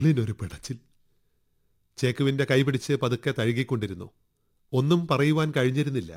ലിനൊരു പിടച്ചിൽ ചേക്കുവിന്റെ കൈപിടിച്ച് പതുക്കെ തഴുകിക്കൊണ്ടിരുന്നു ഒന്നും പറയുവാൻ കഴിഞ്ഞിരുന്നില്ല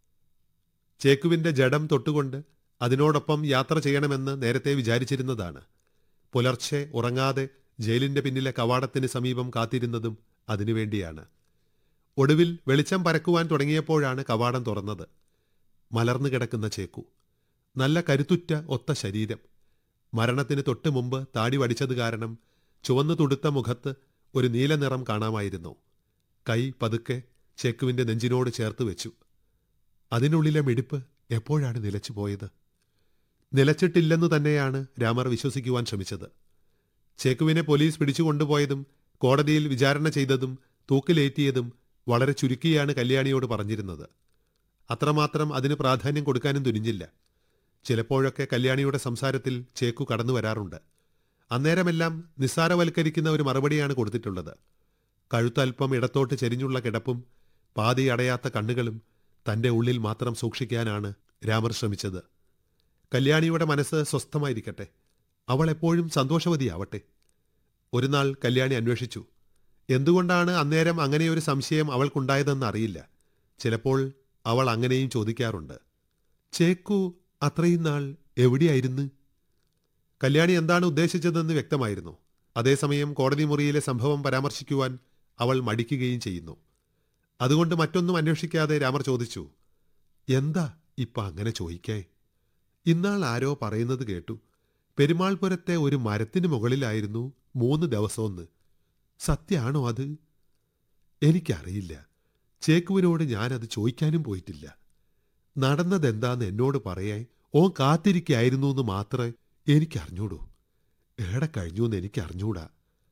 ചേക്കുവിന്റെ ജഡം തൊട്ടുകൊണ്ട് അതിനോടൊപ്പം യാത്ര ചെയ്യണമെന്ന് നേരത്തെ വിചാരിച്ചിരുന്നതാണ് പുലർച്ചെ ഉറങ്ങാതെ ജയിലിന്റെ പിന്നിലെ കവാടത്തിന് സമീപം കാത്തിരുന്നതും അതിനുവേണ്ടിയാണ് ഒടുവിൽ വെളിച്ചം പരക്കുവാൻ തുടങ്ങിയപ്പോഴാണ് കവാടം തുറന്നത് മലർന്നു കിടക്കുന്ന ചേക്കു നല്ല കരുത്തുറ്റ ഒത്ത ശരീരം മരണത്തിന് തൊട്ട് മുമ്പ് താടി വടിച്ചത് കാരണം ചുവന്നു തുടുത്ത മുഖത്ത് ഒരു നീല നിറം കാണാമായിരുന്നു കൈ പതുക്കെ ചേക്കുവിന്റെ നെഞ്ചിനോട് ചേർത്ത് വെച്ചു അതിനുള്ളിലെ മിടിപ്പ് എപ്പോഴാണ് നിലച്ചു പോയത് നിലച്ചിട്ടില്ലെന്നു തന്നെയാണ് രാമർ വിശ്വസിക്കുവാൻ ശ്രമിച്ചത് ചേക്കുവിനെ പോലീസ് പിടിച്ചുകൊണ്ടുപോയതും കോടതിയിൽ വിചാരണ ചെയ്തതും തൂക്കിലേറ്റിയതും വളരെ ചുരുക്കിയാണ് കല്യാണിയോട് പറഞ്ഞിരുന്നത് അത്രമാത്രം അതിന് പ്രാധാന്യം കൊടുക്കാനും തുനിഞ്ഞില്ല ചിലപ്പോഴൊക്കെ കല്യാണിയുടെ സംസാരത്തിൽ ചേക്കു കടന്നു വരാറുണ്ട് അന്നേരമെല്ലാം നിസ്സാരവൽക്കരിക്കുന്ന ഒരു മറുപടിയാണ് കൊടുത്തിട്ടുള്ളത് കഴുത്തൽപ്പം ഇടത്തോട്ട് ചെരിഞ്ഞുള്ള കിടപ്പും പാതി അടയാത്ത കണ്ണുകളും തന്റെ ഉള്ളിൽ മാത്രം സൂക്ഷിക്കാനാണ് രാമർ ശ്രമിച്ചത് കല്യാണിയുടെ മനസ്സ് സ്വസ്ഥമായിരിക്കട്ടെ അവൾ എപ്പോഴും സന്തോഷവതിയാവട്ടെ ഒരു നാൾ കല്യാണി അന്വേഷിച്ചു എന്തുകൊണ്ടാണ് അന്നേരം അങ്ങനെയൊരു സംശയം അവൾക്കുണ്ടായതെന്ന് അറിയില്ല ചിലപ്പോൾ അവൾ അങ്ങനെയും ചോദിക്കാറുണ്ട് ചേക്കു അത്രയും നാൾ എവിടെയായിരുന്നു കല്യാണി എന്താണ് ഉദ്ദേശിച്ചതെന്ന് വ്യക്തമായിരുന്നു അതേസമയം കോടതി മുറിയിലെ സംഭവം പരാമർശിക്കുവാൻ അവൾ മടിക്കുകയും ചെയ്യുന്നു അതുകൊണ്ട് മറ്റൊന്നും അന്വേഷിക്കാതെ രാമർ ചോദിച്ചു എന്താ ഇപ്പൊ അങ്ങനെ ചോദിക്കേ ഇന്നാൾ ആരോ പറയുന്നത് കേട്ടു പെരുമാൾപുരത്തെ ഒരു മരത്തിന് മുകളിലായിരുന്നു മൂന്ന് ദിവസമെന്ന് സത്യാണോ അത് എനിക്കറിയില്ല ചേക്കുവിനോട് ഞാനത് ചോദിക്കാനും പോയിട്ടില്ല നടന്നതെന്താന്ന് എന്നോട് പറയാൻ ഓൻ കാത്തിരിക്കായിരുന്നു എന്ന് മാത്രമേ എനിക്കറിഞ്ഞൂടൂ ഏടെ കഴിഞ്ഞു എന്ന് എനിക്കറിഞ്ഞൂടാ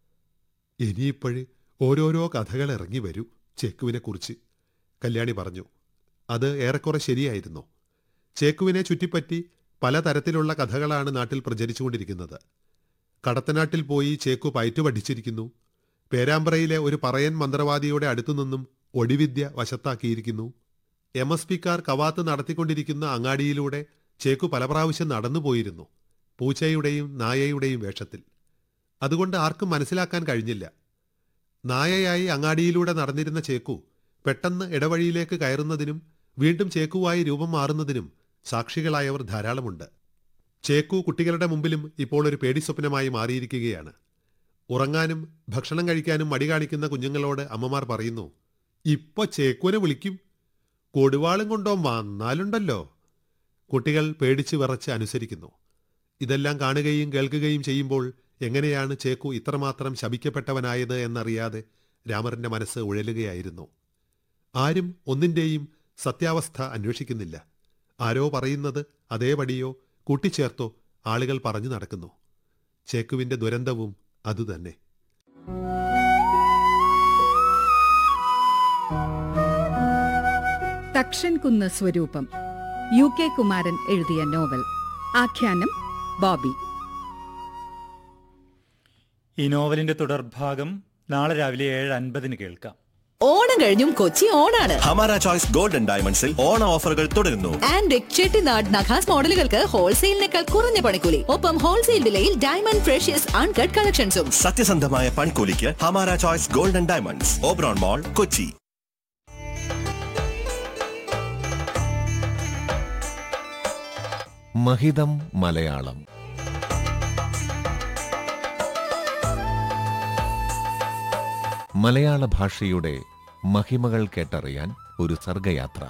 ഇനിയിപ്പോഴ് ഓരോരോ കഥകൾ ഇറങ്ങി വരൂ ചേക്കുവിനെക്കുറിച്ച് കല്യാണി പറഞ്ഞു അത് ഏറെക്കുറെ ശരിയായിരുന്നു ചേക്കുവിനെ ചുറ്റിപ്പറ്റി പലതരത്തിലുള്ള കഥകളാണ് നാട്ടിൽ പ്രചരിച്ചുകൊണ്ടിരിക്കുന്നത് കടത്തനാട്ടിൽ പോയി ചേക്കു പയറ്റു പഠിച്ചിരിക്കുന്നു പേരാമ്പ്രയിലെ ഒരു പറയൻ മന്ത്രവാദിയുടെ അടുത്തുനിന്നും ഒടിവിദ്യ വശത്താക്കിയിരിക്കുന്നു എം എസ് പിക്കാർ കവാത്ത് നടത്തിക്കൊണ്ടിരിക്കുന്ന അങ്ങാടിയിലൂടെ ചേക്കു പല പ്രാവശ്യം നടന്നുപോയിരുന്നു പൂച്ചയുടെയും നായയുടെയും വേഷത്തിൽ അതുകൊണ്ട് ആർക്കും മനസ്സിലാക്കാൻ കഴിഞ്ഞില്ല നായയായി അങ്ങാടിയിലൂടെ നടന്നിരുന്ന ചേക്കു പെട്ടെന്ന് ഇടവഴിയിലേക്ക് കയറുന്നതിനും വീണ്ടും ചേക്കുവായി രൂപം മാറുന്നതിനും സാക്ഷികളായവർ ധാരാളമുണ്ട് ചേക്കു കുട്ടികളുടെ മുമ്പിലും ഇപ്പോൾ ഒരു പേടി സ്വപ്നമായി മാറിയിരിക്കുകയാണ് ഉറങ്ങാനും ഭക്ഷണം കഴിക്കാനും മടി കാണിക്കുന്ന കുഞ്ഞുങ്ങളോട് അമ്മമാർ പറയുന്നു ഇപ്പൊ ചേക്കുവിനെ വിളിക്കും കൊടുവാളും കൊണ്ടോ വന്നാലുണ്ടല്ലോ കുട്ടികൾ പേടിച്ച് വിറച്ച് അനുസരിക്കുന്നു ഇതെല്ലാം കാണുകയും കേൾക്കുകയും ചെയ്യുമ്പോൾ എങ്ങനെയാണ് ചേക്കു ഇത്രമാത്രം ശപിക്കപ്പെട്ടവനായത് എന്നറിയാതെ രാമറിന്റെ മനസ്സ് ഉഴലുകയായിരുന്നു ആരും ഒന്നിന്റെയും സത്യാവസ്ഥ അന്വേഷിക്കുന്നില്ല ആരോ പറയുന്നത് അതേപടിയോ കൂട്ടിച്ചേർത്തോ ആളുകൾ പറഞ്ഞു നടക്കുന്നു ചേക്കുവിന്റെ ദുരന്തവും അതുതന്നെ തക്ഷൻ കുന്ന് സ്വരൂപം യു കെ കുമാരൻ എഴുതിയ നോവൽ ആഖ്യാനം ബോബി ഈ നോവലിന്റെ തുടർഭാഗം നാളെ രാവിലെ ഏഴ് അൻപതിന് കേൾക്കാം ഓണം കഴിഞ്ഞും കൊച്ചി ഓണാണ് ഹമാര ചോയ്സ് ഗോൾഡൻ ഡയമണ്ട്സിൽ ഓണ ഓഫറുകൾ തുടരുന്നു ആൻഡ് ചെട്ടിനാട് നഖാസ് മോഡലുകൾക്ക് ഹോൾസെയിലിനേക്കാൾ കുറഞ്ഞ പണിക്കൂലി ഒപ്പം ഹോൾസെയിൽ വിലയിൽ ഡയമണ്ട് ഫ്രഷ്യസ് അൺകട്ട് കളക്ഷൻസും സത്യസന്ധമായ പൺകൂലിക്ക് Hamara choice golden diamonds Oberon mall Kochi മഹിതം മലയാളം മലയാള ഭാഷയുടെ മഹിമകൾ കേട്ടറിയാൻ ഒരു സർഗയാത്ര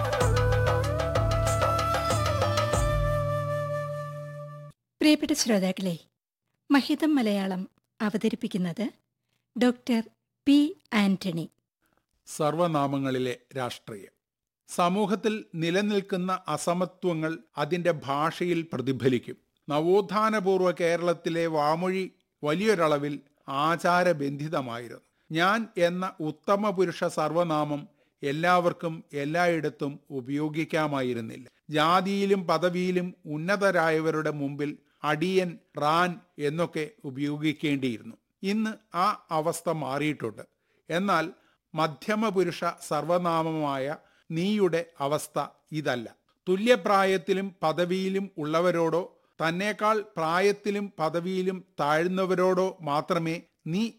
പ്രിയപ്പെട്ട ശ്രോതാക്കളെ മഹിതം മലയാളം അവതരിപ്പിക്കുന്നത് ഡോക്ടർ പി ആന്റണി സർവനാമങ്ങളിലെ രാഷ്ട്രീയം സമൂഹത്തിൽ നിലനിൽക്കുന്ന അസമത്വങ്ങൾ അതിൻ്റെ ഭാഷയിൽ പ്രതിഫലിക്കും നവോത്ഥാനപൂർവ്വ കേരളത്തിലെ വാമൊഴി വലിയൊരളവിൽ ആചാരബന്ധിതമായിരുന്നു ഞാൻ എന്ന ഉത്തമ പുരുഷ സർവനാമം എല്ലാവർക്കും എല്ലായിടത്തും ഉപയോഗിക്കാമായിരുന്നില്ല ജാതിയിലും പദവിയിലും ഉന്നതരായവരുടെ മുമ്പിൽ അടിയൻ റാൻ എന്നൊക്കെ ഉപയോഗിക്കേണ്ടിയിരുന്നു ഇന്ന് ആ അവസ്ഥ മാറിയിട്ടുണ്ട് എന്നാൽ മധ്യമപുരുഷ സർവനാമമായ നീയുടെ അവസ്ഥ ഇതല്ല തുല്യപ്രായത്തിലും പദവിയിലും ഉള്ളവരോടോ തന്നേക്കാൾ പ്രായത്തിലും പദവിയിലും താഴ്ന്നവരോടോ മാത്രമേ നീ